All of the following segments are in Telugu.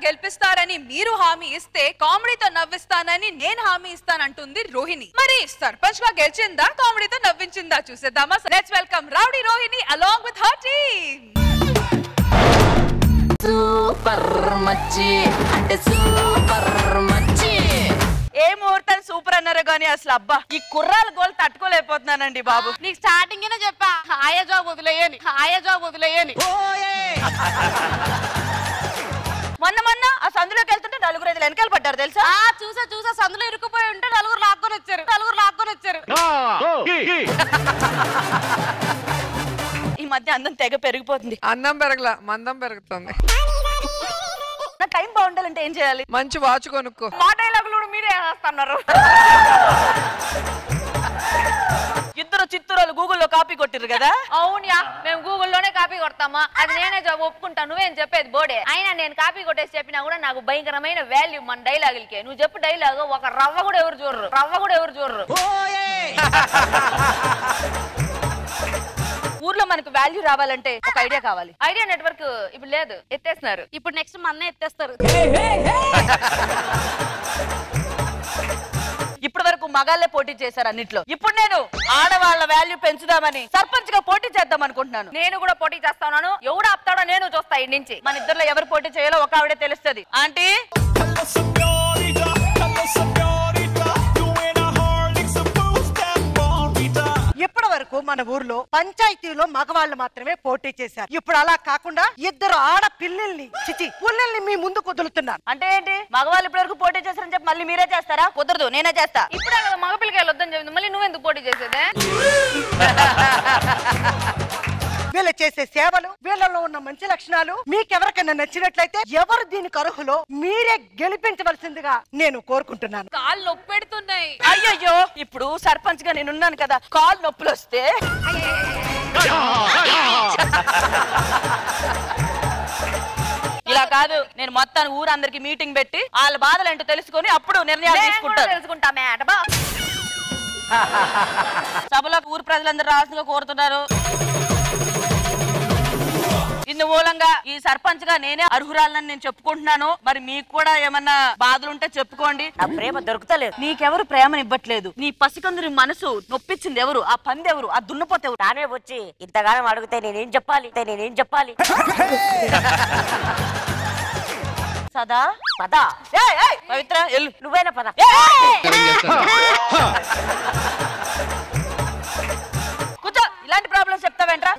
గెలిపిస్తారని మీరు హామీ ఇస్తే కామెడీతో నవ్విస్తానని నేను హామీ ఇస్తానంటుంది రోహిణి మరి సర్పంచ్ గా గెలిచిందా కామెడీతో నవ్వించిందా చూసేద్దామా let's welcome rowdy Rohini along with her team super మచ్చి అంటే సూపర్ మచ్చి ఏ ముహూర్తం సూపర్ అన్నారు కానీ అసలు అబ్బా ఈ కుర్రాల గోల్ తట్టుకోలేకపోతున్నానండి బాబు నీకు స్టార్టింగ్ చెప్పా హాయ జాబ్ వదిలేయని హాయ జాబ్ వదిలేయని మొన్న మొన్న ఆ సందులోకి వెళ్తుంటే నలుగురు ఐదు వెనకాల పడ్డారు తెలుసా ఆ చూసా చూసా సందులో ఇరుక్కుపోయి ఉంటే నలుగురు లాక్కొని వచ్చారు నలుగురు లాక్కొని వచ్చారు ఈ మధ్య అందం తెగ పెరిగిపోతుంది అన్నం పెరగల మందం పెరుగుతుంది నా టైం బాగుండాలంటే ఏం చేయాలి మంచి వాచ్ కొనుక్కో మా డైలాగులు కూడా మీరే వేస్తున్నారు ఇద్దరు చిత్తూరాలు గూగుల్లో కాపీ కొట్టిరు కదా అవునయా మేము గూగుల్లోనే కాపీ కొడతామా అది నేనే జాబ్ ఒప్పుకుంటాను నువ్వేం చెప్పేది బోడే అయినా నేను కాపీ కొట్టేసి చెప్పినా కూడా నాకు భయంకరమైన వాల్యూ మన డైలాగులకే నువ్వు చెప్పు డైలాగ్ ఒక రవ్వ కూడా ఎవరు చూడరు రవ్వ కూడా ఎవరు చూడరు ఊర్లో మనకు వాల్యూ రావాలంటే ఒక ఐడియా కావాలి ఐడియా నెట్వర్క్ ఇప్పుడు లేదు ఎత్తేస్తున్నారు ఇప్పుడు నెక్స్ట్ మన ఎత్తేస్తారు ఇప్పటి వరకు మగాళ్ళే పోటీ చేశారు అన్నిట్లో ఇప్పుడు నేను ఆడవాళ్ళ వాల్యూ పెంచుదామని సర్పంచ్ గా పోటీ చేద్దాం అనుకుంటున్నాను నేను కూడా పోటీ చేస్తాను ఎవడు ఆపుతాడో నేను చూస్తా ఈ నుంచి మన ఇద్దరిలో ఎవరు పోటీ చేయాలో ఒక ఆవిడే తెలుస్తుంది aunty señorita, hello señorita, you in a Harley, so boost that bonita. ఇప్పటి వరకు మన ఊర్లో పంచాయతీలో మగవాళ్ళు మాత్రమే పోటీ చేశారు ఇప్పుడు అలా కాకుండా ఇద్దరు ఆడ పిల్లల్ని చిచి పుల్లల్ని మీ ముందు కుదులుతున్నారు అంటే ఏంటి మగవాళ్ళు ఇప్పటి వరకు పోటీ చేశారని చెప్పి మళ్ళీ మీరే చేస్తారా కుదరదు నేనే చేస్తా ఇప్పుడే కదా మగపిల్లకి వద్దని చెప్పింది మళ్ళీ నువ్వెందుకు పోటీ చేసేదే వీళ్ళు చేసే సేవలు వీళ్ళలో ఉన్న మంచి లక్షణాలు మీకెవరికైనా నచ్చినట్లయితే ఎవరు దీనికి అర్హులో మీరే గెలిపించవలసిందిగా నేను కోరుకుంటున్నాను కాళ్ళు నొప్పి పెడుతున్నాయి అయ్యయ్యో ఇప్పుడు సర్పంచ్ గా నేనున్నాను కదా కాలు నొప్పులు వస్తే ఇలా కాదు నేను మొత్తాన్ని ఊరందరికి మీటింగ్ పెట్టి వాళ్ళ బాధలు ఏంటో తెలుసుకొని అప్పుడు నిర్ణయాలు నేను కూడా తీసుకుంటాను తెలుసుకుంటా మేడం సభలో ఊరు ప్రజలందరూ రావాల్సిందిగా కోరుతున్నారు ఇందు మూలంగా ఈ సర్పంచ్ గా నేనే అర్హురాలని నేను చెప్పుకుంటున్నాను మరి మీకు కూడా ఏమన్నా బాధలు ఉంటే చెప్పుకోండి నా ప్రేమ దొరుకుతలేదు నీకెవరు ప్రేమని ఇవ్వట్లేదు నీ పసికందుని మనసు నొప్పించింది ఎవరు ఆ పంది ఎవరు ఆ దున్నపోతే ఎవరు నానే వచ్చి ఇంతగానం అడిగితే నేనేం చెప్పాలి అయితే నేనేం చెప్పాలి సదా పద ఏయ్, ఏయ్, పవిత్ర ఎల్లు నువ్వేనా పద కూర్చో ఇలాంటి ప్రాబ్లమ్స్ చెప్తావేంట్రా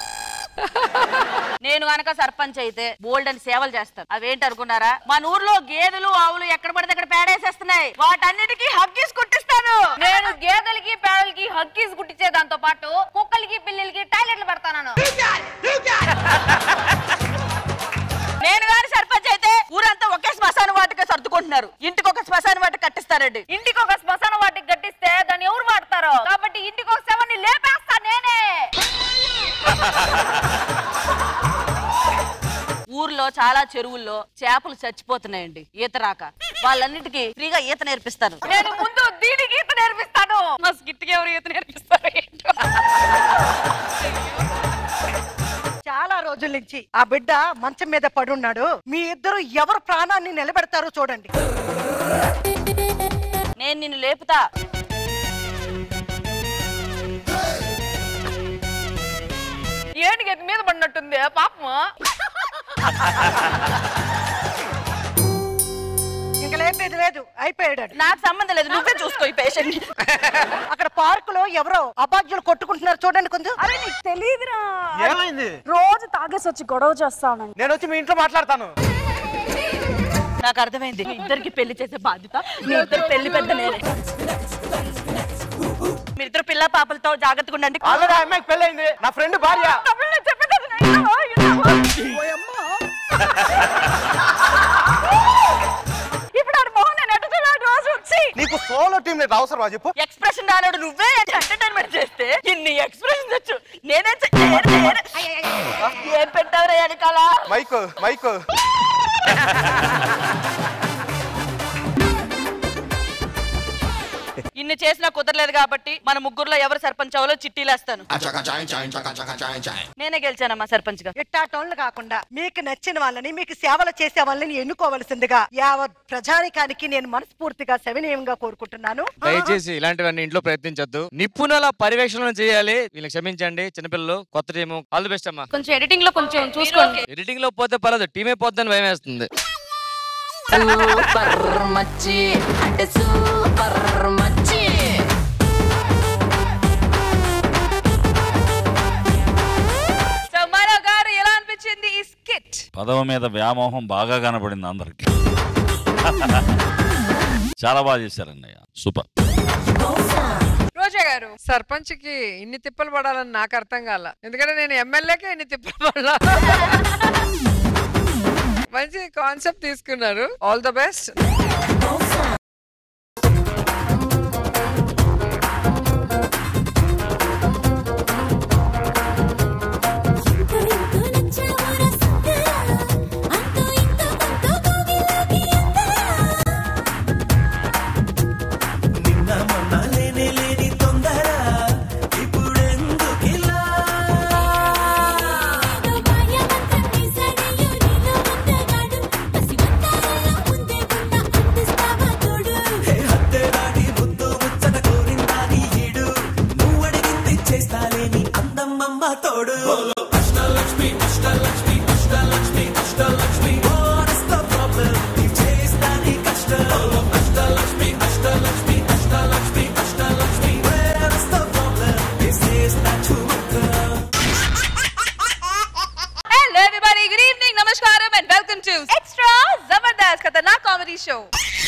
నేను గనక సర్పంచ్ అయితే బోల్డ్ అని సేవలు చేస్తాను అవేంటి అనుకున్నారా మన ఊర్లో గేదెలు ఆవులు ఎక్కడ పడితే అక్కడ పేడేసేస్తున్నాయి వాటన్నిటికీ హగ్గీస్ కుట్టిస్తాను నేను గేదెలకి పేడలకి హక్కీస్ కుట్టించే దాంతో పాటు కుక్కలకి పిల్లలకి టాయిలెట్లు పెడతాను నేను గాని సర్పంచ్ అయితే ఊరంతా ఒకే శ్మశాన వాటిక సర్దుకుంటున్నారు ఇంటికి ఒక శ్మశాన వాటిక కట్టిస్తారండి ఇంటికి ఒక శ్మశాన వాటికి కట్టిస్తే దాన్ని ఎవరు వాడతారో కాబట్టి ఇంటికి ఒక శవాన్ని లేపేస్తా నేనే ఊర్లో చాలా చెరువుల్లో చేపలు చచ్చిపోతున్నాయండి ఈత రాక వాళ్ళన్నిటికీ ఫ్రీగా ఈత నేర్పిస్తాను నేను ముందు దీనికి ఈత నేర్పిస్తాను మా స్కిట్కి ఎవరు ఈత నేర్పిస్తారు ఏంటో. చాలా రోజుల నుంచి ఆ బిడ్డ మంచం మీద పడున్నాడు మీ ఇద్దరు ఎవరు ప్రాణాన్ని నిలబెడతారో చూడండి నేను నిన్ను లేపుతా ఏంటి గది మీద పడినట్టుంది పాపము ఇంకా లేపేది లేదు అయిపోయాడు నాకు సంబంధం లేదు నువ్వే చూసుకో ఈ పేషెంట్ అక్కడ పార్క్ లో ఎవరో అభాగ్యులు కొట్టుకుంటున్నారు చూడండి కొంచెం అరే నీకు తెలియదురా ఏమైంది రోజు తాగేసి వచ్చి గొడవ చేస్తాను నేను వచ్చి మీ ఇంట్లో మాట్లాడతాను నాకు అర్థమైంది మీ ఇద్దరికి పెళ్లి చేసే బాధ్యత మీ ఇద్దరు పెళ్లి పెద్ద నేనే మీరిద్దరు పిల్ల పాపలతో జాగ్రత్తగా ఉండండి ఆల్రెడీ ఆ అమ్మాయికి పెళ్ళైంది నా ఫ్రెండ్ భార్య ఇప్పుడు ఆడు మోహన్ నేను ఎటు చూడాలి రోజు వచ్చి నీకు సోలో టీం లేదు అవసరమా చెప్పు ఎక్స్ప్రెషన్ రాలేడు నువ్వే ఎంటర్టైన్మెంట్ చేస్తే ఇన్ని ఎక్స్ప్రెషన్ తెచ్చు నేనే చె- నేనే- నేనే- ఏం పెట్టావురా వెనకాల మైక్ మైక్ ఇన్ని మీరు చేసినా కుదరలేదు కాబట్టి మన ముగ్గురులో ఎవరు సర్పంచ్ అవ్వాలో చిట్టీలు వేస్తాను నేనే గెలిచానమ్మా సర్పంచ్ గా ఇట్టాటోళ్ళు కాకుండా మీకు నచ్చిన వాళ్ళని మీకు సేవలు చేసే వాళ్ళని ఎన్నుకోవలసిందిగా యావత్ ప్రజానికానికి నేను మనస్ఫూర్తిగా సవినయంగా కోరుకుంటున్నాను దయచేసి ఇలాంటివన్నీ ఇంట్లో ప్రయత్నించొద్దు నిపుణుల పర్యవేక్షణ చేయాలి వీళ్ళకి క్షమించండి చిన్నపిల్లలు కొత్త టీమ్ ఆల్ ది బెస్ట్ అమ్మా కొంచెం ఎడిటింగ్ లో కొంచెం చూసుకోండి ఎడిటింగ్ లో పోతే పర్లేదు టీమే పోద్దని భయం వేస్తుంది సూపర్ మచ్చి అంటే సూపర్ మచ్చి సో మనో గారు ఎలా అనిపించింది ఈ స్కిట్ పదవ మీద వ్యామోహం బాగా కనపడింది అందరికి చాలా బాగా చేశారన్నయ్య సూపర్ రోజా గారు సర్పంచ్ కి ఇన్ని తిప్పలు పడాలని నాకు అర్థం కాల ఎందుకంటే నేను ఎమ్మెల్యేకే ఇన్ని తిప్పలు పడాల మంచి కాన్సెప్ట్ తీసుకున్నారు ఆల్ ద బెస్ట్ నిన్న మొన్న లేనే లేని తొందర ఇప్పుడెందుకిలా హే హత్తే దాటి ముద్దు ముచ్చట కోరిందా నీ ఈడు నువ్వు అడిగింది చేస్తాలేని అందమ్మమ్మ తోడు Ashtalakshmi Ashtalakshmi Ashtalakshmi Ashtalakshmi What is the problem? నీ చేస్తా నీ కష్టం Ashtalakshmi Ashtalakshmi Ashtalakshmi Ashtalakshmi Where is the problem? This is not too hello everybody good evening నమస్కారం and welcome to extra Jabardasth ఖతర్నాక్ comedy show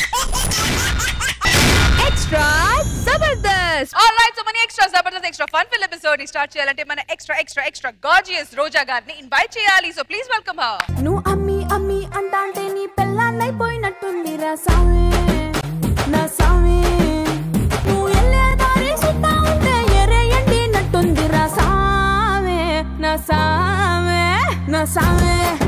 extra Jabardasth all right so మన extra Jabardasth extra fun filled episode ని స్టార్ట్ చేయాలంటే మన extra extra extra gorgeous Roja గారిని ఇన్వైట్ చేయాలి సో ప్లీజ్ వెల్కమ్ హర్ నువ్వు అమ్మి అమ్మి అంటాంటే నీ పెళ్ళాన్నైపోయినట్టుంది రా సామే నా సామే నువ్వు వెళ్ళే దారి సుత్తా ఉంటే ఎరే ఎండినట్టుంది రా సామే నా సామే నా సామే